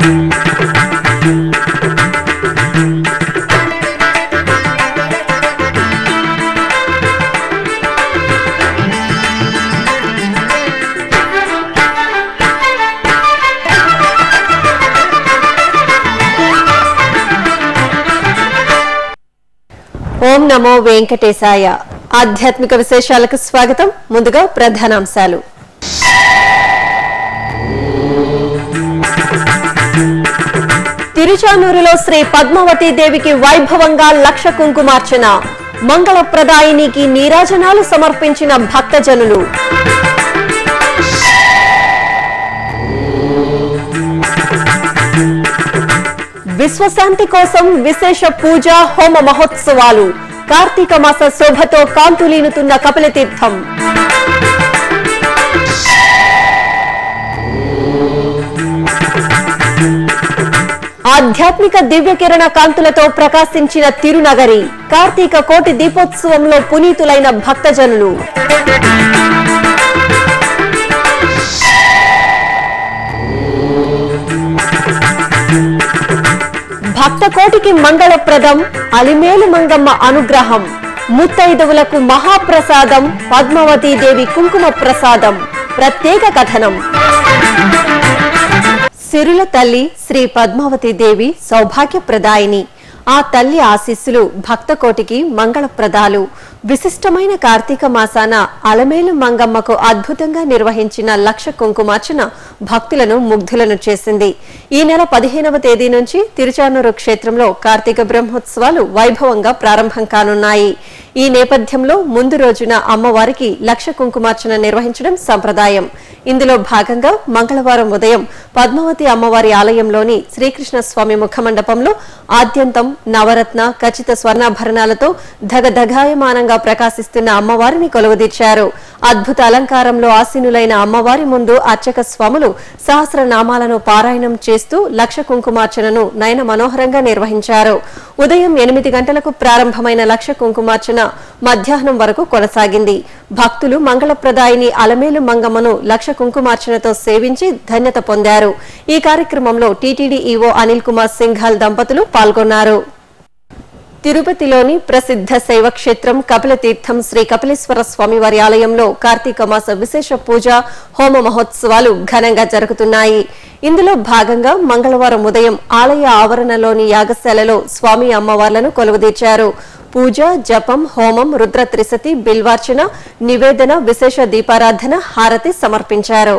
ఓం నమో వెంకటేశాయ ఆధ్యాత్మిక విశేషాలకు స్వాగతం ముందుగా ప్రధానాంశాలు తిరుచానూరులో శ్రీ పద్మావతి దేవికి వైభవంగా లక్ష కుంకుమార్చన మంగళప్రదాయినికి నీరాజనాలు సమర్పించిన భక్తజనులు విశ్వశాంతి కోసం విశేష పూజ హోమ మహోత్సవాలు కార్తీక మాస శోభతో కాంతులీనుతున్న కపిలతీర్థం ఆధ్యాత్మిక దివ్య కిరణ కాంతులతో ప్రకాశించిన తిరునగరి కార్తీక కోటి దీపోత్సవంలో పునీతులైన భక్తజనులు భక్త కోటికి మంగళప్రదం అలిమేలు మంగమ్మ అనుగ్రహం ముత్తైదవులకు మహాప్రసాదం పద్మావతీ దేవి కుంకుమ ప్రసాదం ప్రత్యేక కథనం సిరుల తల్లి శ్రీ పద్మావతి దేవి సౌభాగ్యప్రదాయిని ఆ తల్లి ఆశీస్సులు భక్తకోటికి మంగళప్రదాలు విశిష్టమైన కార్తీక మాసాన అలమేలు మంగమ్మకు అద్భుతంగా నిర్వహించిన లక్ష కుంకుమార్చన భక్తులను ముగ్ధులను చేసింది ఈ నెల పదిహేనవ తేదీ నుంచి తిరుచానూరు క్షేత్రంలో కార్తీక బ్రహ్మోత్సవాలు వైభవంగా ప్రారంభం కానున్నాయి ఈ నేపథ్యంలో ముందు రోజున అమ్మవారికి లక్ష కుంకుమార్చన నిర్వహించడం సంప్రదాయం ఇందులో భాగంగా మంగళవారం ఉదయం పద్మావతి అమ్మవారి ఆలయంలోని శ్రీకృష్ణ స్వామి ముఖమండపంలో ఆద్యంతం నవరత్న ఖచ్చిత స్వర్ణాభరణాలతో ధగధగాయమానంగా ప్రకాశిస్తున్న అమ్మవారిని కొలువుదీర్చారు అద్భుత అలంకారంలో ఆసీనులైన అమ్మవారి ముందు అర్చక స్వాములు సహస్రనామాలను పారాయణం చేస్తూ లక్ష కుంకుమార్చనను నయన మనోహరంగా నిర్వహించారు ఉదయం ఎనిమిది గంటలకు ప్రారంభమైన లక్ష కుంకుమార్చన మధ్యాహ్నం వరకు కొనసాగింది భక్తులు మంగళప్రదాయిని అలమేలు మంగమ్మను లక్ష కుంకుమార్చనతో సేవించి ధన్యత పొందారు ఈ కార్యక్రమంలో టీటీడీ ఈవో అనిల్ కుమార్ సింఘాల్ దంపతులు పాల్గొన్నారు తిరుపతిలోని ప్రసిద్ధ శైవక్షేత్రం కపిలతీర్థం శ్రీ కపిలేశ్వర స్వామివారి ఆలయంలో కార్తీక మాస విశేష పూజ హోమ మహోత్సవాలు ఘనంగా జరుగుతున్నాయి ఇందులో భాగంగా మంగళవారం ఉదయం ఆలయ ఆవరణలోని యాగశాలలో స్వామి అమ్మవార్లను కొలువుదీర్చారు పూజ జపం హోమం రుద్ర త్రిశతి బిల్వార్చన నివేదన విశేష దీపారాధన హారతి సమర్పించారు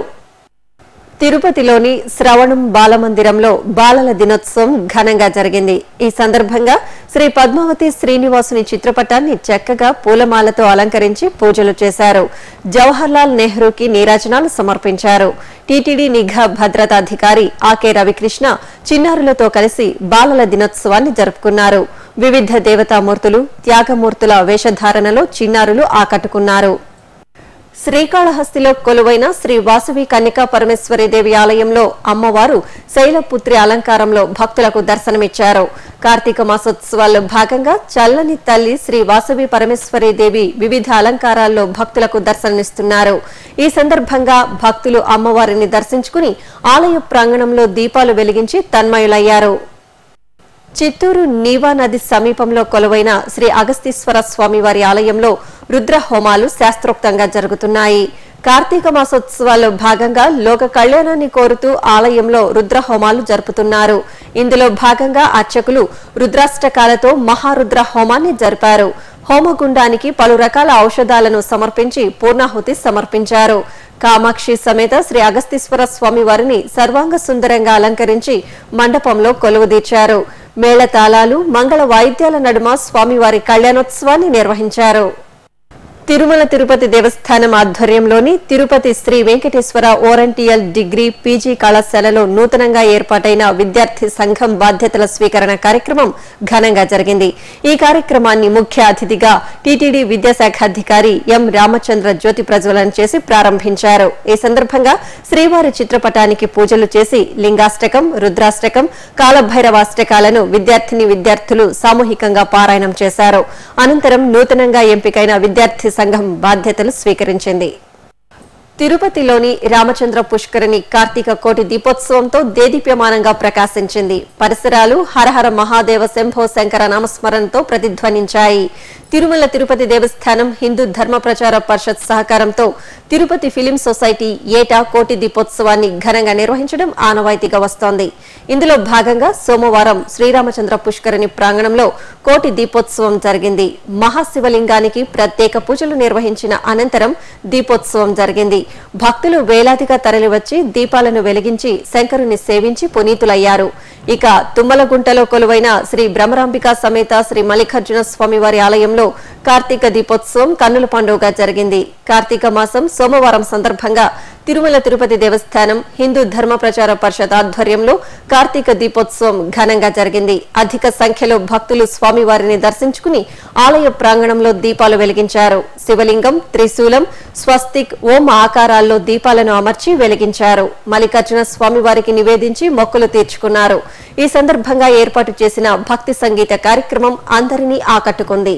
తిరుపతిలోని శ్రవణం బాలమందిరంలో బాలల దినోత్సవం ఘనంగా జరిగింది ఈ సందర్భంగా శ్రీ పద్మావతి శ్రీనివాసుని చిత్రపటాన్ని చక్కగా పూలమాలతో అలంకరించి పూజలు చేశారు జవహర్లాల్ నెహ్రూకి నీరాజనాలు సమర్పించారు టీటీడీ నిఘా భద్రతాధికారి ఆకే రవికృష్ణ చిన్నారులతో కలిసి బాలల దినోత్సవాన్ని జరుపుకున్నారు వివిధ దేవతామూర్తులు త్యాగమూర్తుల వేషధారణలో చిన్నారులు ఆకట్టుకున్నారు శ్రీకాళహస్తిలో కొలువైన శ్రీ వాసవి కన్యకా పరమేశ్వరి దేవి ఆలయంలో అమ్మవారు శైలపుత్రి అలంకారంలో భక్తులకు దర్శనమిచ్చారు కార్తీక మాసోత్సవాల్లో భాగంగా చల్లని తల్లి శ్రీ వాసవి పరమేశ్వరి దేవి వివిధ అలంకారాల్లో భక్తులకు దర్శనమిస్తున్నారు ఈ సందర్భంగా భక్తులు అమ్మవారిని దర్శించుకుని ఆలయ ప్రాంగణంలో దీపాలు వెలిగించి తన్మయులయ్యారు చిత్తూరు నీవా నది సమీపంలో కొలువైన శ్రీ అగస్తీశ్వర స్వామివారి ఆలయంలో రుద్ర హోమాలు శాస్త్రోక్తంగా జరుగుతున్నాయి కార్తీక మాసోత్సవాల్లో భాగంగా లోక కళ్యాణాన్ని కోరుతూ ఆలయంలో రుద్ర హోమాలు జరుపుతున్నారు ఇందులో భాగంగా అర్చకులు రుద్రాష్టకాలతో మహారుద్ర హోమాన్ని జరిపారు హోమగుండానికి పలు రకాల ఔషధాలను సమర్పించి పూర్ణాహుతి సమర్పించారు కామాక్షి సమేత శ్రీ అగస్తీశ్వర స్వామి వారిని సర్వాంగ సుందరంగా అలంకరించి మండపంలో కొలువుదీర్చారు మేళతాళాలు మంగళ వాయిద్యాల నడుమ స్వామివారి కళ్యాణోత్సవాన్ని నిర్వహించారు తిరుమల తిరుపతి దేవస్థానం ఆధ్వర్యంలోని Tirupati Sri Venkateswara oriental degree PG కళాశాలలో నూతనంగా ఏర్పాటైన విద్యార్థి సంఘం బాధ్యతల స్వీకరణ కార్యక్రమం ఘనంగా జరిగింది ఈ కార్యక్రమాన్ని ముఖ్య అతిథిగా టీటీడీ విద్యాశాఖ అధికారి ఎం రామచంద్ర జ్యోతి ప్రజ్వలన చేసి ప్రారంభించారు ఈ సందర్భంగా శ్రీవారి చిత్రపటానికి పూజలు చేసి లింగాష్టకం రుద్రాష్టకం కాలభైరవాష్టకాలను విద్యార్థిని విద్యార్థులు సామూహికంగా పారాయణం చేశారు అనంతరం నూతనంగా ఎంపికైన విద్యార్థి సంఘం బాధ్యతలు స్వీకరించింది తిరుపతిలోని రామచంద్ర పుష్కరిణి కార్తీక కోటి దీపోత్సవంతో దేదీప్యమానంగా ప్రకాశించింది పరిసరాలు హరహర మహాదేవ శంభో శంకర నామస్మరణతో ప్రతిధ్వనించాయి తిరుమల తిరుపతి దేవస్థానం హిందూ ధర్మ ప్రచార పరిషత్ సహకారంతో తిరుపతి ఫిలిం సొసైటీ ఏటా కోటి దీపోత్సవాన్ని ఘనంగా నిర్వహించడం ఆనవాయితీగా వస్తోంది ఇందులో భాగంగా సోమవారం శ్రీరామచంద్ర పుష్కరిణి ప్రాంగణంలో కోటి దీపోత్సవం జరిగింది మహాశివలింగానికి ప్రత్యేక పూజలు నిర్వహించిన అనంతరం దీపోత్సవం జరిగింది భక్తులు వేలాదిగా తరలివచ్చి దీపాలను వెలిగించి శంకరుని సేవించి పునీతులయ్యారు ఇక తుమ్మలగుంటలో కొలువైన శ్రీ భ్రమరాంబిక సమేత శ్రీ మల్లికార్జున స్వామివారి ఆలయంలో కార్తీక దీపోత్సవం కన్నుల పండుగగా జరిగింది కార్తీక మాసం సోమవారం సందర్భంగా తిరుమల తిరుపతి దేవస్థానం హిందూ ధర్మ ప్రచార పరిషత్ ఆధ్వర్యంలో కార్తీక దీపోత్సవం ఘనంగా జరిగింది అధిక సంఖ్యలో భక్తులు స్వామివారిని దర్శించుకుని ఆలయ ప్రాంగణంలో దీపాలు వెలిగించారు శివలింగం త్రిశూలం స్వస్తిక్ ఓం ఆకారాల్లో దీపాలను అమర్చి వెలిగించారు మల్లికార్జున స్వామివారికి నివేదించి మొక్కులు తీర్చుకున్నారు ఈ సందర్భంగా ఏర్పాటు చేసిన భక్తి సంగీత కార్యక్రమం అందరినీ ఆకట్టుకుంది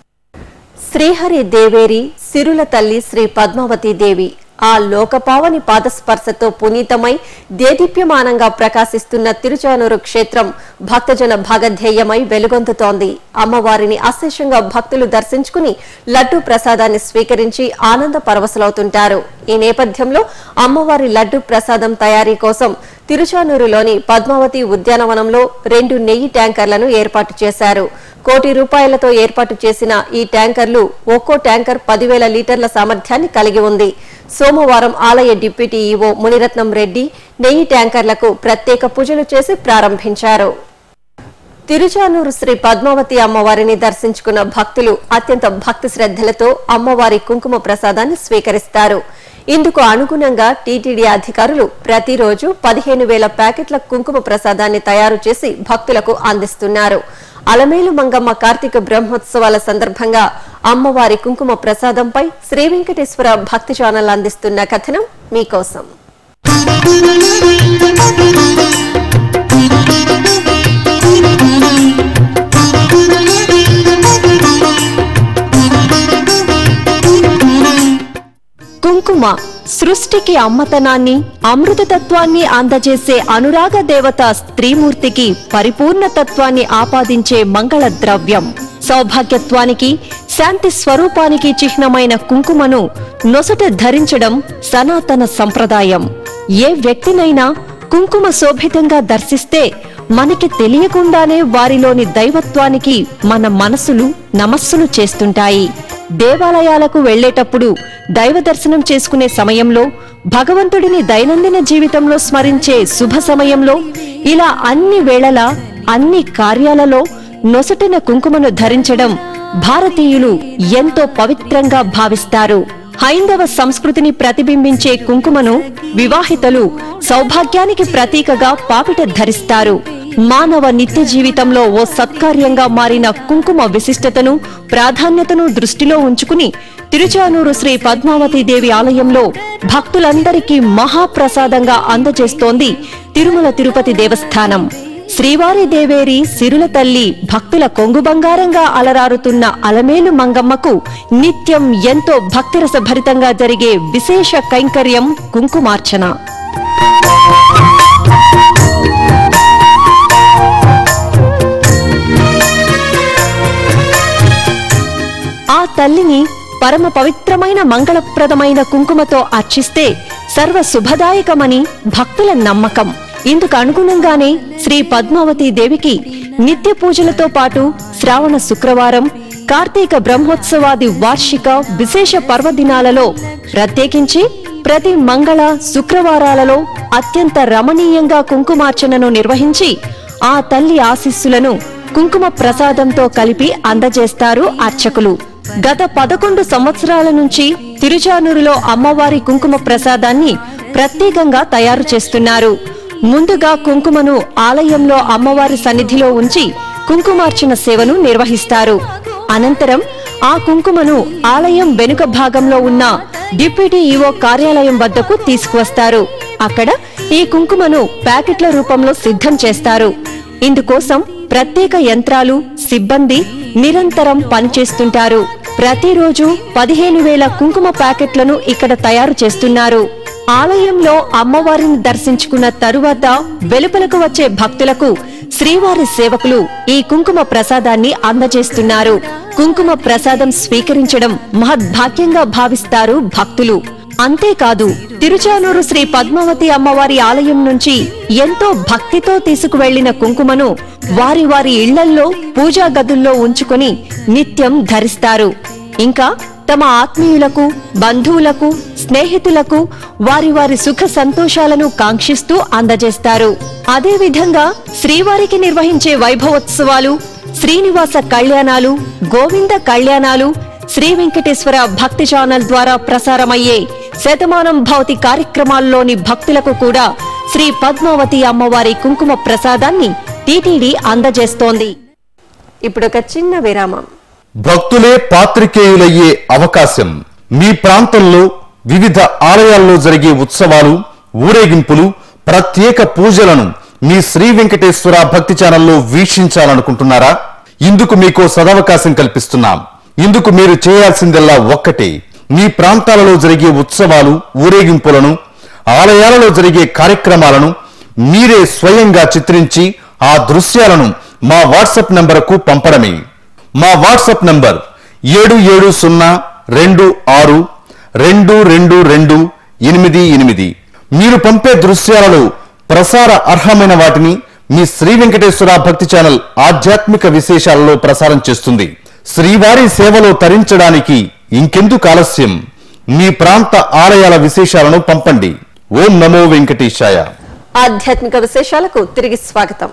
శ్రీహరి దేవేరి సిరుల తల్లి శ్రీ పద్మావతి దేవి ఆ లోకపావని పాదస్పర్శతో పునీతమై దేదీప్యమానంగా ప్రకాశిస్తున్న తిరుచానూరు క్షేత్రం భక్తజన భాగధేయమై వెలుగొందుతోంది అమ్మవారిని అశేషంగా భక్తులు దర్శించుకుని లడ్డూ ప్రసాదాన్ని స్వీకరించి ఆనంద పరవశలవుతుంటారు ఈ నేపథ్యంలో అమ్మవారి లడ్డూ ప్రసాదం తయారీ కోసం తిరుచానూరులోని పద్మావతి ఉద్యానవనంలో రెండు నెయ్యి ట్యాంకర్లను ఏర్పాటు చేశారు కోటి రూపాయలతో ఏర్పాటు చేసిన ఈ ట్యాంకర్లు ఒక్కో ట్యాంకర్ పదివేల లీటర్ల సామర్థ్యాన్ని కలిగి ఉంది సోమవారం ఆలయ డిప్యూటీ ఈవో మునిరత్నం రెడ్డి నెయ్యి ట్యాంకర్లకు ప్రత్యేక పూజలు చేసి ప్రారంభించారు తిరుచానూరు శ్రీ పద్మావతి అమ్మవారిని దర్శించుకున్న భక్తులు అత్యంత భక్తి శ్రద్ధలతో అమ్మవారి కుంకుమ ప్రసాదాన్ని స్వీకరిస్తారు ఇందుకు అనుగుణంగా టీటీడీ అధికారులు ప్రతిరోజు పదిహేను వేల ప్యాకెట్ల కుంకుమ ప్రసాదాన్ని తయారు చేసి భక్తులకు అందిస్తున్నారు అలమేలు మంగమ్మ కార్తీక బ్రహ్మోత్సవాల సందర్భంగా అమ్మవారి కుంకుమ ప్రసాదంపై శ్రీ వెంకటేశ్వర భక్తి ఛానల్ అందిస్తున్న కథనం మీకోసం కుంకుమ సృష్టికి అమ్మతనాన్ని అమృతతత్వాన్ని అందజేసే అనురాగ దేవత స్త్రీమూర్తికి పరిపూర్ణ తత్వాన్ని ఆపాదించే మంగళ ద్రవ్యం సౌభాగ్యత్వానికి శాంతి స్వరూపానికి చిహ్నమైన కుంకుమను నొసట ధరించడం సనాతన సంప్రదాయం ఏ వ్యక్తినైనా కుంకుమ శోభితంగా దర్శిస్తే మనకి తెలియకుండానే వారిలోని దైవత్వానికి మన మనసులు నమస్సులు చేస్తుంటాయి దేవాలయాలకు వెళ్లేటప్పుడు దైవ దర్శనం చేసుకునే సమయంలో భగవంతుడిని దైనందిన జీవితంలో స్మరించే శుభ సమయంలో ఇలా అన్ని వేళలా అన్ని కార్యాలలో నొసటిన కుంకుమను ధరించడం భారతీయులు ఎంతో పవిత్రంగా భావిస్తారు హైందవ సంస్కృతిని ప్రతిబింబించే కుంకుమను వివాహితలు సౌభాగ్యానికి ప్రతీకగా పాపిట ధరిస్తారు మానవ నిత్య జీవితంలో ఓ సత్కార్యంగా మారిన కుంకుమ విశిష్టతను ప్రాధాన్యతను దృష్టిలో ఉంచుకుని తిరుచానూరు శ్రీ పద్మావతి దేవి ఆలయంలో భక్తులందరికీ మహాప్రసాదంగా అందజేస్తోంది తిరుమల తిరుపతి దేవస్థానం శ్రీవారి దేవేరి సిరుల తల్లి భక్తుల కొంగు బంగారంగా అలరారుతున్న అలమేలు మంగమ్మకు నిత్యం ఎంతో భక్తిరస భరితంగా జరిగే విశేష కైంకర్యం కుంకుమార్చన ఆ తల్లిని పరమ పవిత్రమైన మంగళప్రదమైన కుంకుమతో అర్చిస్తే సర్వ శుభదాయకమని భక్తుల నమ్మకం ఇందుకు అనుగుణంగానే శ్రీ పద్మావతి దేవికి నిత్య పూజలతో పాటు శ్రావణ శుక్రవారం కార్తీక బ్రహ్మోత్సవాది వార్షిక విశేష పర్వదినాలలో ప్రత్యేకించి ప్రతి మంగళ శుక్రవారాలలో అత్యంత రమణీయంగా కుంకుమార్చనను నిర్వహించి ఆ తల్లి ఆశీస్సులను కుంకుమ ప్రసాదంతో కలిపి అందజేస్తారు అర్చకులు గత పదకొండు సంవత్సరాల నుంచి తిరుచానూరులో అమ్మవారి కుంకుమ ప్రసాదాన్ని ప్రత్యేకంగా తయారు చేస్తున్నారు ముందుగా కుంకుమను ఆలయంలో అమ్మవారి సన్నిధిలో ఉంచి కుంకుమార్చన సేవను నిర్వహిస్తారు అనంతరం ఆ కుంకుమను ఆలయం వెనుక భాగంలో ఉన్న డిప్యూటీ ఈవో కార్యాలయం వద్దకు తీసుకువస్తారు అక్కడ ఈ కుంకుమను ప్యాకెట్ల రూపంలో సిద్ధం చేస్తారు ఇందుకోసం ప్రత్యేక యంత్రాలు సిబ్బంది నిరంతరం పనిచేస్తుంటారు ప్రతిరోజు పదిహేను వేల కుంకుమ ప్యాకెట్లను ఇక్కడ తయారు చేస్తున్నారు ఆలయంలో అమ్మవారిని దర్శించుకున్న తరువాత వెలుపలకు వచ్చే భక్తులకు శ్రీవారి సేవకులు ఈ కుంకుమ ప్రసాదాన్ని అందజేస్తున్నారు కుంకుమ ప్రసాదం స్వీకరించడం మహద్భాగ్యంగా భావిస్తారు భక్తులు అంతేకాదు తిరుచానూరు శ్రీ పద్మావతి అమ్మవారి ఆలయం నుంచి ఎంతో భక్తితో తీసుకువెళ్లిన కుంకుమను వారి వారి ఇళ్లల్లో పూజా గదుల్లో ఉంచుకొని నిత్యం ధరిస్తారు ఇంకా తమ ఆత్మీయులకు బంధువులకు స్నేహితులకు వారి వారి సుఖ సంతోషాలను కాంక్షిస్తూ అందజేస్తారు అదేవిధంగా శ్రీవారికి నిర్వహించే వైభవోత్సవాలు శ్రీనివాస కళ్యాణాలు గోవింద కళ్యాణాలు శ్రీ వెంకటేశ్వర భక్తి ఛానల్ ద్వారా ప్రసారమయ్యే శతమానం భౌతి కార్యక్రమాల్లోని భక్తులకు కూడా శ్రీ పద్మావతి అమ్మవారి కుంకుమ ప్రసాదాన్ని టీటీడీ అందజేస్తోంది ఇప్పుడొక చిన్న విరామం భక్తులే పాత్రికేయులయ్యే అవకాశం మీ ప్రాంతంలో వివిధ ఆలయాల్లో జరిగే ఉత్సవాలు ఊరేగింపులు ప్రత్యేక పూజలను మీ శ్రీ వెంకటేశ్వర భక్తి ఛానల్లో వీక్షించాలనుకుంటున్నారా ఇందుకు మీకు సదవకాశం కల్పిస్తున్నాం ఇందుకు మీరు చేయాల్సిందల్లా ఒక్కటే మీ ప్రాంతాలలో జరిగే ఉత్సవాలు ఊరేగింపులను ఆలయాలలో జరిగే కార్యక్రమాలను మీరే స్వయంగా చిత్రించి ఆ దృశ్యాలను మా వాట్సాప్ నంబరుకు పంపడమే మా వాట్సాప్ నంబర్ ఏడు ఏడు సున్నా రెండు ఆరు రెండు రెండు రెండు ఎనిమిది ఎనిమిది మీరు పంపే దృశ్యాలలో ప్రసార అర్హమైన వాటిని మీ శ్రీ వెంకటేశ్వర భక్తి ఛానల్ ఆధ్యాత్మిక విశేషాలలో ప్రసారం చేస్తుంది శ్రీవారి సేవలో తరించడానికి ఇంకెందుకు ఆలస్యం మీ ప్రాంత ఆలయాల విశేషాలను పంపండి ఓం నమో వెంకటేశాయ ఆధ్యాత్మిక విశేషాలకు తిరిగి స్వాగతం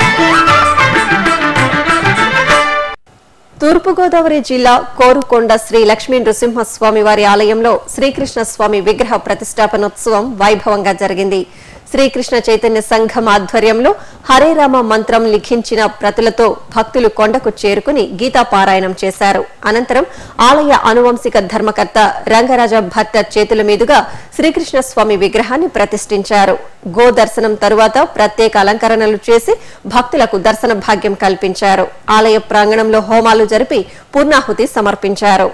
తూర్పుగోదావరి జిల్లా కోరుకొండ శ్రీ లక్ష్మీ నృసింహస్వామి వారి ఆలయంలో శ్రీకృష్ణ స్వామి విగ్రహ ప్రతిష్టాపనోత్సవం వైభవంగా జరిగింది శ్రీకృష్ణ చైతన్య సంఘం ఆధ్వర్యంలో హరే రామ మంత్రం లిఖించిన ప్రతులతో భక్తులు కొండకు చేరుకుని గీతా పారాయణం చేశారు అనంతరం ఆలయ అనువంశిక ధర్మకర్త రంగరాజ భట్ట చేతుల మీదుగా శ్రీకృష్ణ స్వామి విగ్రహాన్ని ప్రతిష్ఠించారు గో దర్శనం తరువాత ప్రత్యేక అలంకరణలు చేసి భక్తులకు దర్శన భాగ్యం కల్పించారు ఆలయ ప్రాంగణంలో హోమాలు జరిపి పూర్ణాహుతి సమర్పించారు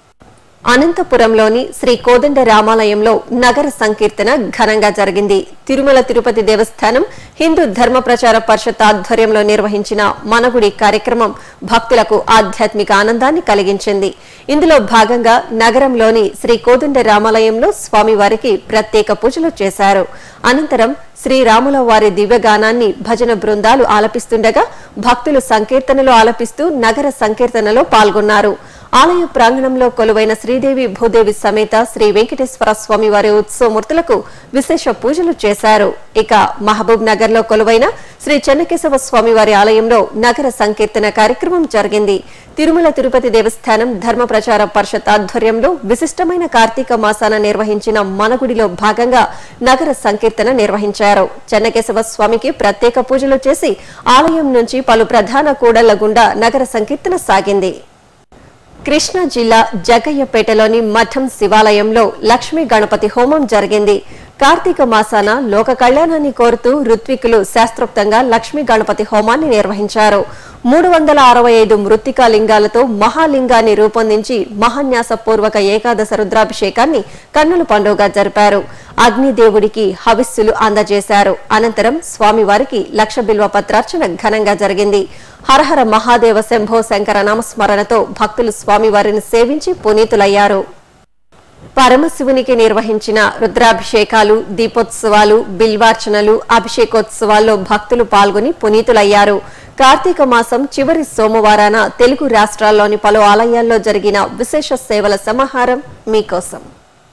అనంతపురంలోని శ్రీ కోదండ రామాలయంలో నగర సంకీర్తన ఘనంగా జరిగింది తిరుమల తిరుపతి దేవస్థానం హిందూ ధర్మ ప్రచార పరిషత్ ఆధ్వర్యంలో నిర్వహించిన మనగుడి కార్యక్రమం భక్తులకు ఆధ్యాత్మిక ఆనందాన్ని కలిగించింది ఇందులో భాగంగా నగరంలోని శ్రీ కోదండ రామాలయంలో స్వామివారికి ప్రత్యేక పూజలు చేశారు అనంతరం శ్రీరాముల వారి దివ్యగానాన్ని భజన బృందాలు ఆలపిస్తుండగా భక్తులు సంకీర్తనలు ఆలపిస్తూ నగర సంకీర్తనలో పాల్గొన్నారు ఆలయ ప్రాంగణంలో కొలువైన శ్రీదేవి భూదేవి సమేత శ్రీ వెంకటేశ్వర స్వామి వారి ఉత్సవమూర్తులకు విశేష పూజలు చేశారు ఇక మహబూబ్ నగర్ లో కొలువైన శ్రీ చెన్నకేశవ స్వామి వారి ఆలయంలో నగర సంకీర్తన కార్యక్రమం జరిగింది తిరుమల తిరుపతి దేవస్థానం ధర్మ ప్రచార పరిషత్ ఆధ్వర్యంలో విశిష్టమైన కార్తీక మాసాన నిర్వహించిన మనగుడిలో భాగంగా నగర సంకీర్తన నిర్వహించారు చెన్నకేశవ స్వామికి ప్రత్యేక పూజలు చేసి ఆలయం నుంచి పలు ప్రధాన కూడళ్ల గుండా నగర సంకీర్తన సాగింది కృష్ణా జిల్లా జగయ్యపేటలోని మఠం శివాలయంలో లక్ష్మీ గణపతి హోమం జరిగింది కార్తీక మాసాన లోక కళ్యాణాన్ని కోరుతూ ఋత్వికులు శాస్త్రోక్తంగా లక్ష్మీ గణపతి హోమాన్ని నిర్వహించారు మూడు వందల అరవై ఐదు మృత్తికా లింగాలతో మహాలింగాన్ని రూపొందించి మహాన్యాసపూర్వక ఏకాదశ రుద్రాభిషేకాన్ని కన్నుల పండుగ జరిపారు అగ్నిదేవుడికి హవిస్సులు అందజేశారు అనంతరం స్వామివారికి లక్ష బిల్వ పత్రార్చన ఘనంగా జరిగింది హరహర మహాదేవ శంభో శంకర నామస్మరణతో భక్తులు స్వామివారిని సేవించి పునీతులయ్యారు పరమశివునికి నిర్వహించిన రుద్రాభిషేకాలు దీపోత్సవాలు బిల్వార్చనలు అభిషేకోత్సవాల్లో భక్తులు పాల్గొని పునీతులయ్యారు కార్తీక మాసం చివరి సోమవారాన తెలుగు రాష్ట్రాల్లోని పలు ఆలయాల్లో జరిగిన విశేష సేవల సమాహారం మీకోసం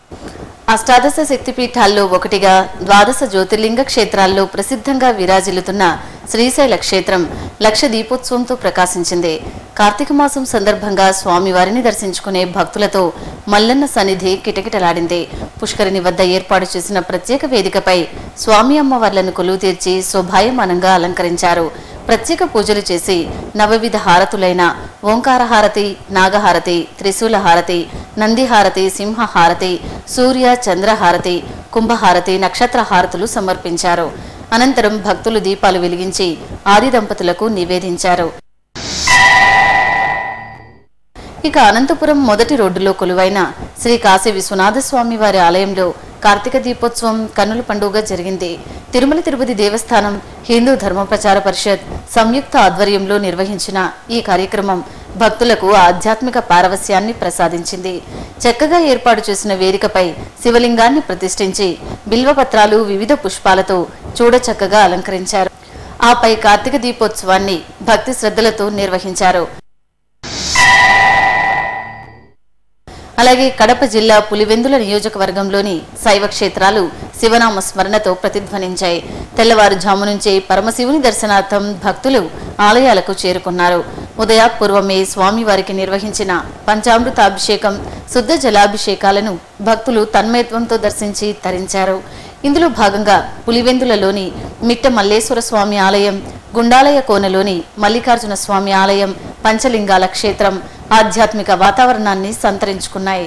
అష్టాదశ శక్తిపీఠాల్లో ఒకటిగా ద్వాదశ జ్యోతిర్లింగ క్షేత్రాల్లో ప్రసిద్ధంగా విరాజిల్లుతున్న శ్రీశైల క్షేత్రం లక్ష దీపోత్సవంతో ప్రకాశించింది కార్తీక మాసం సందర్భంగా స్వామివారిని దర్శించుకునే భక్తులతో మల్లన్న సన్నిధి కిటకిటలాడింది పుష్కరిణి వద్ద ఏర్పాటు చేసిన ప్రత్యేక వేదికపై స్వామి అమ్మవార్లను కొలువు తీర్చి శోభాయమానంగా అలంకరించారు ప్రత్యేక పూజలు చేసి నవవిధ హారతులైన ఓంకార హారతి నాగహారతి త్రిశూల హారతి నందిహారతి సింహహారతి సూర్య చంద్రహారతి కుంభహారతి నక్షత్ర హారతులు సమర్పించారు అనంతరం భక్తులు దీపాలు వెలిగించి ఆది దంపతులకు నివేదించారు ఇక అనంతపురం మొదటి రోడ్డులో కొలువైన శ్రీ కాశీ విశ్వనాథ స్వామి వారి ఆలయంలో కార్తీక దీపోత్సవం కన్నుల పండుగ జరిగింది తిరుమల తిరుపతి దేవస్థానం హిందూ ధర్మ ప్రచార పరిషత్ సంయుక్త ఆధ్వర్యంలో నిర్వహించిన ఈ కార్యక్రమం భక్తులకు ఆధ్యాత్మిక పారవస్యాన్ని ప్రసాదించింది చక్కగా ఏర్పాటు చేసిన వేదికపై శివలింగాన్ని ప్రతిష్ఠించి బిల్వపత్రాలు వివిధ పుష్పాలతో చూడచక్కగా అలంకరించారు ఆపై కార్తీక దీపోత్సవాన్ని భక్తి శ్రద్ధలతో నిర్వహించారు అలాగే కడప జిల్లా పులివెందుల నియోజకవర్గంలోని శైవ క్షేత్రాలు శివనామ స్మరణతో ప్రతిధ్వనించాయి తెల్లవారుజాము నుంచే పరమశివుని దర్శనార్థం భక్తులు ఆలయాలకు చేరుకున్నారు ఉదయాపూర్వమే స్వామివారికి నిర్వహించిన పంచామృతాభిషేకం శుద్ధ జలాభిషేకాలను భక్తులు తన్మయత్వంతో దర్శించి తరించారు ఇందులో భాగంగా పులివెందులలోని మిట్ట మల్లేశ్వర స్వామి ఆలయం గుండాలయ కోనలోని మల్లికార్జున స్వామి ఆలయం పంచలింగాల క్షేత్రం ఆధ్యాత్మిక వాతావరణాన్ని సంతరించుకున్నాయి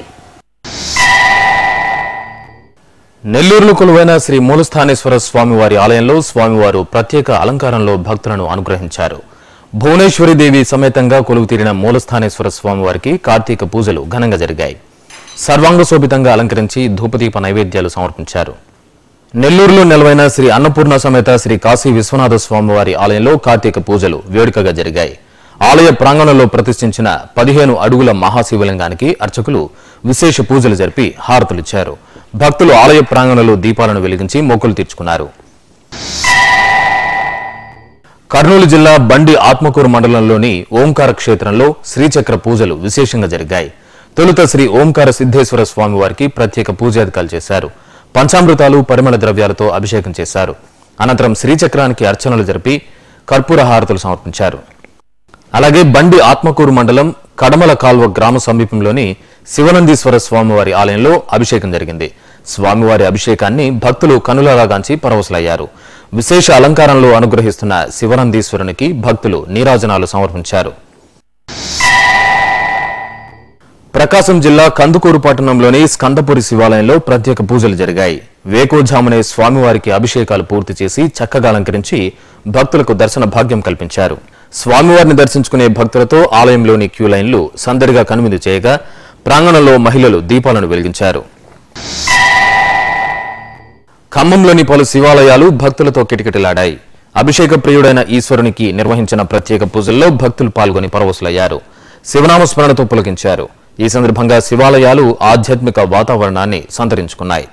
నెల్లూరులో కొలువైన శ్రీ మూలస్థానేశ్వర స్వామివారి ఆలయంలో స్వామివారు ప్రత్యేక అలంకారంలో భక్తులను అనుగ్రహించారు భువనేశ్వరి దేవి సమేతంగా కొలువు తీరిన మూలస్థానేశ్వర స్వామివారికి కార్తీక పూజలు ఘనంగా జరిగాయి సర్వాంగ శోభితంగా అలంకరించి ధూపదీప నైవేద్యాలు సమర్పించారు నెల్లూరులో నెలవైన శ్రీ అన్నపూర్ణ సమేత శ్రీ కాశీ విశ్వనాథ స్వామివారి ఆలయంలో కార్తీక పూజలు వేడుకగా జరిగాయి ఆలయ ప్రాంగణంలో ప్రతిష్ఠించిన పదిహేను అడుగుల మహాశివలింగానికి అర్చకులు విశేష పూజలు జరిపి హారతులిచ్చారు భక్తులు ఆలయ ప్రాంగణంలో దీపాలను వెలిగించి మొక్కులు తీర్చుకున్నారు కర్నూలు జిల్లా బండి ఆత్మకూరు మండలంలోని ఓంకార క్షేత్రంలో శ్రీచక్ర పూజలు విశేషంగా జరిగాయి తొలుత శ్రీ ఓంకార సిద్ధేశ్వర స్వామి వారికి ప్రత్యేక పూజాధికాలు చేశారు పంచామృతాలు పరిమళ ద్రవ్యాలతో అభిషేకం చేశారు అనంతరం శ్రీచక్రానికి అర్చనలు జరిపి కర్పూర హారతులు సమర్పించారు అలాగే బండి ఆత్మకూరు మండలం కడమల కాల్వ గ్రామ సమీపంలోని శివనందీశ్వర స్వామివారి ఆలయంలో అభిషేకం జరిగింది స్వామివారి అభిషేకాన్ని భక్తులు కనులలాగాంచి పరవశులయ్యారు విశేష అలంకారంలో అనుగ్రహిస్తున్న శివనందీశ్వరునికి భక్తులు నీరాజనాలు సమర్పించారు ప్రకాశం జిల్లా కందుకూరు పట్టణంలోని స్కందపురి శివాలయంలో ప్రత్యేక పూజలు జరిగాయి వేకోజామునే స్వామివారికి అభిషేకాలు పూర్తి చేసి చక్కగా అలంకరించి భక్తులకు దర్శన భాగ్యం కల్పించారు స్వామివారిని దర్శించుకునే భక్తులతో ఆలయంలోని క్యూ లైన్లు సందడిగా కనువిందు చేయగా ప్రాంగణంలో మహిళలు దీపాలను వెలిగించారు ఖమ్మంలోని పలు శివాలయాలు భక్తులతో కిటకిటలాడాయి అభిషేక ప్రియుడైన ఈశ్వరునికి నిర్వహించిన ప్రత్యేక పూజల్లో భక్తులు పాల్గొని పరవశులయ్యారు శివనామ స్మరణతో పులకించారు ఈ సందర్భంగా శివాలయాలు ఆధ్యాత్మిక వాతావరణాన్ని సంతరించుకున్నాయి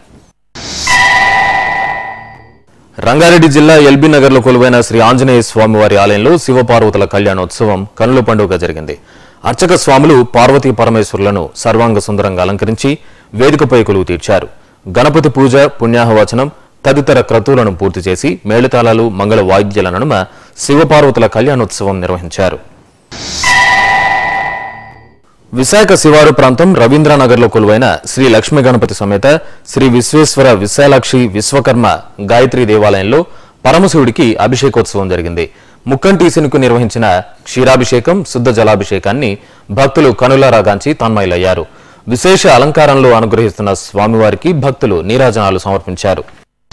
రంగారెడ్డి జిల్లా ఎల్బీ నగర్ లో కొలువైన శ్రీ ఆంజనేయ స్వామివారి ఆలయంలో శివపార్వతుల కళ్యాణోత్సవం కనుల పండుగ జరిగింది అర్చక స్వాములు పార్వతీ పరమేశ్వరులను సర్వాంగ సుందరంగా అలంకరించి వేదికపై కొలువు తీర్చారు గణపతి పూజ పుణ్యాహవచనం తదితర క్రతువులను పూర్తి చేసి మేళతాళాలు మంగళ వాయిద్యాల నడుమ శివపార్వతుల కళ్యాణోత్సవం నిర్వహించారు విశాఖ శివారు ప్రాంతం రవీంద్రనగర్లో కొలువైన శ్రీ లక్ష్మీ గణపతి సమేత శ్రీ విశ్వేశ్వర విశాలాక్షి విశ్వకర్మ గాయత్రి దేవాలయంలో పరమశివుడికి అభిషేకోత్సవం జరిగింది ముక్కంటీసునికి నిర్వహించిన క్షీరాభిషేకం శుద్ధ జలాభిషేకాన్ని భక్తులు కనులారాగాంచి తన్మయులయ్యారు విశేష అలంకారంలో అనుగ్రహిస్తున్న స్వామివారికి భక్తులు నీరాజనాలు సమర్పించారు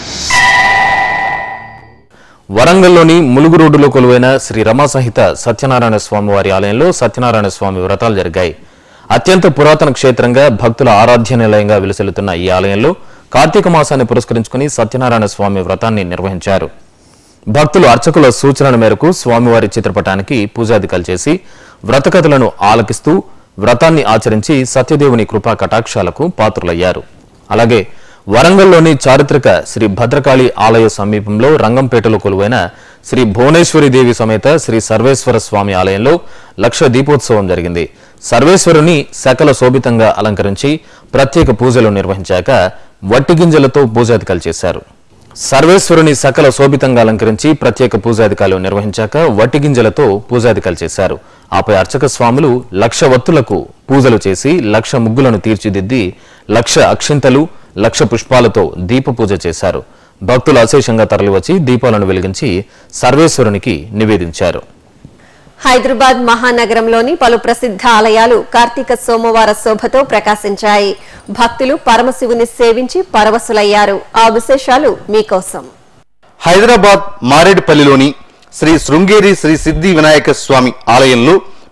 వరంగల్లోని ములుగు రోడ్డులో కొలువైన శ్రీ రమా సహిత సత్యనారాయణ స్వామి వారి ఆలయంలో సత్యనారాయణ స్వామి వ్రతాలు జరిగాయి అత్యంత పురాతన క్షేత్రంగా భక్తుల ఆరాధ్య నిలయంగా విలసిల్లుతున్న ఈ ఆలయంలో కార్తీక మాసాన్ని పురస్కరించుకుని సత్యనారాయణ స్వామి వ్రతాన్ని నిర్వహించారు భక్తులు అర్చకుల సూచనల మేరకు స్వామివారి చిత్రపటానికి పూజాధికాలు చేసి వ్రతకథలను ఆలకిస్తూ వ్రతాన్ని ఆచరించి సత్యదేవుని కృపా కటాక్షాలకు పాత్రులయ్యారు అలాగే వరంగల్లోని చారిత్రక శ్రీ భద్రకాళి ఆలయ సమీపంలో రంగంపేటలో కొలువైన శ్రీ భువనేశ్వరి దేవి సమేత శ్రీ సర్వేశ్వర స్వామి ఆలయంలో లక్ష దీపోత్సవం జరిగింది సర్వేశ్వరుని సకల శోభితంగా అలంకరించి ప్రత్యేక పూజలు నిర్వహించాక వట్టి గింజలతో పూజాధికాలు చేశారు సర్వేశ్వరుని సకల శోభితంగా అలంకరించి ప్రత్యేక పూజాధికాలు నిర్వహించాక వట్టి గింజలతో పూజాధికాలు చేశారు ఆపై అర్చక స్వాములు లక్ష వత్తులకు పూజలు చేసి లక్ష ముగ్గులను తీర్చిదిద్ది లక్ష అక్షింతలు లక్ష పుష్పాలతో దీప పూజ చేశారు భక్తులు అశేషంగా తరలివచ్చి దీపాలను వెలిగించి సర్వేశ్వరునికి నివేదించారు హైదరాబాద్ మహానగరంలోని పలు ప్రసిద్ధ ఆలయాలు కార్తీక సోమవార శోభతో ప్రకాశించాయి భక్తులు పరమశివుని సేవించి పరవశులయ్యారు ఆ విశేషాలు మీకోసం హైదరాబాద్ మారేడుపల్లిలోని శ్రీ శృంగేరి శ్రీ సిద్ధి వినాయక స్వామి ఆలయంలో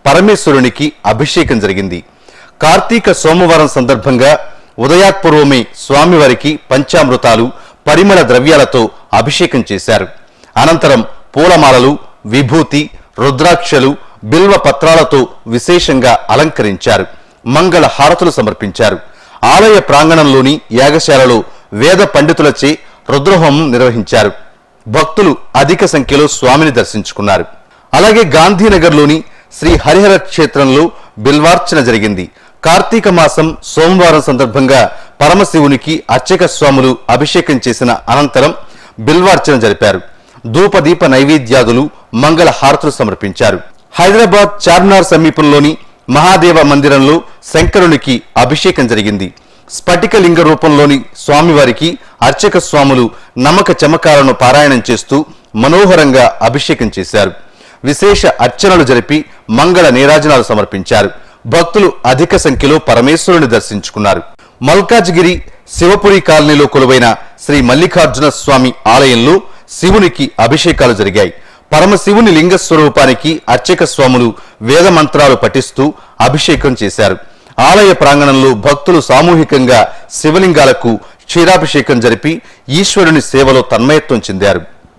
పరమేశ్వరునికి అభిషేకం జరిగింది కార్తీక సోమవారం సందర్భంగా ఉదయాత్పూర్వమే స్వామివారికి పంచామృతాలు పరిమళ ద్రవ్యాలతో అభిషేకం చేశారు అనంతరం పూలమాలలు విభూతి రుద్రాక్షలు బిల్వ పత్రాలతో విశేషంగా అలంకరించారు మంగళ హారతులు సమర్పించారు ఆలయ ప్రాంగణంలోని యాగశాలలో వేద పండితులచే రుద్రహోమం నిర్వహించారు భక్తులు అధిక సంఖ్యలో స్వామిని దర్శించుకున్నారు అలాగే గాంధీనగర్లోని శ్రీ హరిహర క్షేత్రంలో బిల్వార్చన జరిగింది కార్తీక మాసం సోమవారం సందర్భంగా పరమశివునికి అర్చక స్వాములు అభిషేకం చేసిన అనంతరం బిల్వార్చన జరిపారు ధూపదీప నైవేద్యాదులు మంగళ హారతులు సమర్పించారు హైదరాబాద్ చార్మినార్ సమీపంలోని మహాదేవ మందిరంలో శంకరునికి అభిషేకం జరిగింది స్ఫటికలింగ రూపంలోని స్వామివారికి అర్చక స్వాములు నమ్మక చమకాలను పారాయణం చేస్తూ మనోహరంగా అభిషేకం చేశారు విశేష అర్చనలు జరిపి మంగళ నీరాజనాలు సమర్పించారు భక్తులు అధిక సంఖ్యలో పరమేశ్వరుని దర్శించుకున్నారు మల్కాజ్గిరి శివపురి కాలనీలో కొలువైన శ్రీ మల్లికార్జున స్వామి ఆలయంలో శివునికి అభిషేకాలు జరిగాయి పరమశివుని లింగ స్వరూపానికి అర్చక స్వాములు వేద మంత్రాలు పఠిస్తూ అభిషేకం చేశారు ఆలయ ప్రాంగణంలో భక్తులు సామూహికంగా శివలింగాలకు క్షీరాభిషేకం జరిపి ఈశ్వరుని సేవలో తన్మయత్వం చెందారు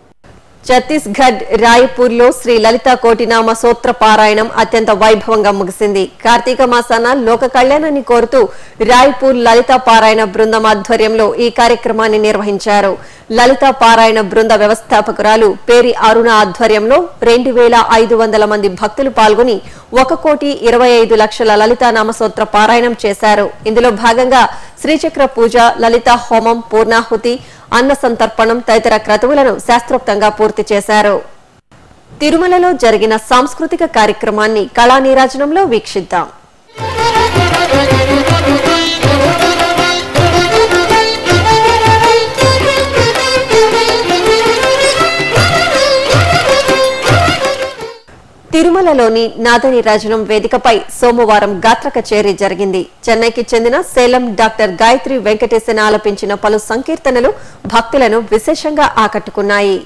ఛత్తీస్గఢ్ రాయ్పూర్లో శ్రీ లలిత కోటినామ సూత్ర పారాయణం అత్యంత వైభవంగా ముగిసింది కార్తీక మాసాన లోక కళ్యాణాన్ని కోరుతూ రాయ్పూర్ లలిత పారాయణ బృందం ఆధ్వర్యంలో ఈ కార్యక్రమాన్ని నిర్వహించారు లలిత పారాయణ బృంద వ్యవస్థాపకురాలు పేరి అరుణ ఆధ్వర్యంలో రెండు వేల ఐదు వందల మంది భక్తులు పాల్గొని ఒక కోటి ఇరవై ఐదు లక్షల లలితా నామసూత్ర పారాయణం చేశారు ఇందులో భాగంగా శ్రీచక్ర పూజ లలిత హోమం పూర్ణాహుతి అన్న సంతర్పణం తదితర క్రతువులను శాస్త్రోక్తంగా పూర్తి చేశారు తిరుమలలో జరిగిన సాంస్కృతిక కార్యక్రమాన్ని కళా నీరాజనంలో వీక్షిద్దాం తిరుమలలోని నాదనీరాజనం వేదికపై సోమవారం గాత్ర కచేరీ జరిగింది చెన్నైకి చెందిన సేలం డాక్టర్ గాయత్రి వెంకటేశన్ ఆలపించిన పలు సంకీర్తనలు భక్తులను విశేషంగా ఆకట్టుకున్నాయి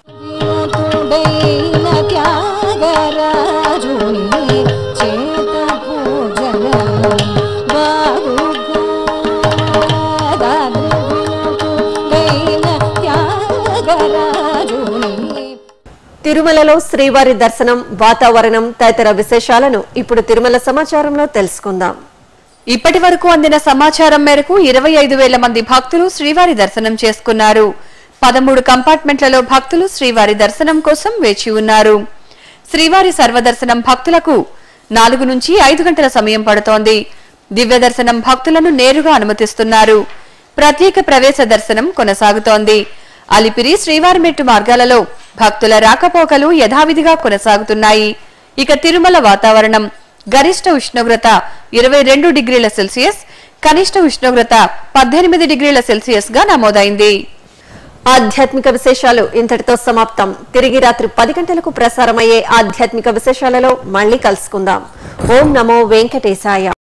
తుడైన త్యాగరాజుని చేత పూజన బాగుగాదైన త్యాగరాజుని తిరుమలలో శ్రీవారి దర్శనం వాతావరణం తదితర విశేషాలను ఇప్పుడు తిరుమల సమాచారంలో తెలుసుకుందాం ఇప్పటి వరకు అందిన సమాచారం మేరకు ఇరవై ఐదు వేల మంది భక్తులు శ్రీవారి దర్శనం చేసుకున్నారు పదమూడు కంపార్ట్మెంట్లలో భక్తులు శ్రీవారి దర్శనం కోసం వేచి ఉన్నారు శ్రీవారి సర్వదర్శనం భక్తులకు నాలుగు నుంచి ఐదు గంటల సమయం పడుతోంది దివ్య దర్శనం భక్తులను నేరుగా అనుమతిస్తున్నారు ప్రత్యేక ప్రవేశ దర్శనం కొనసాగుతోంది అలిపిరి శ్రీవారి మెట్టు మార్గాలలో భక్తుల రాకపోకలు యథావిధిగా కొనసాగుతున్నాయి ఇక తిరుమల వాతావరణం గరిష్ట ఉష్ణోగ్రత ఇరవై రెండు డిగ్రీల సెల్సియస్ కనిష్ట ఉష్ణోగ్రత పద్దెనిమిది డిగ్రీల సెల్సియస్ గా నమోదైంది ఆధ్యాత్మిక విశేషాలు ఇంతటితో సమాప్తం తిరిగి రాత్రి పది గంటలకు ప్రసారమయ్యే ఆధ్యాత్మిక విశేషాలలో మళ్ళీ కలుసుకుందాం ఓం నమో వెంకటేశాయ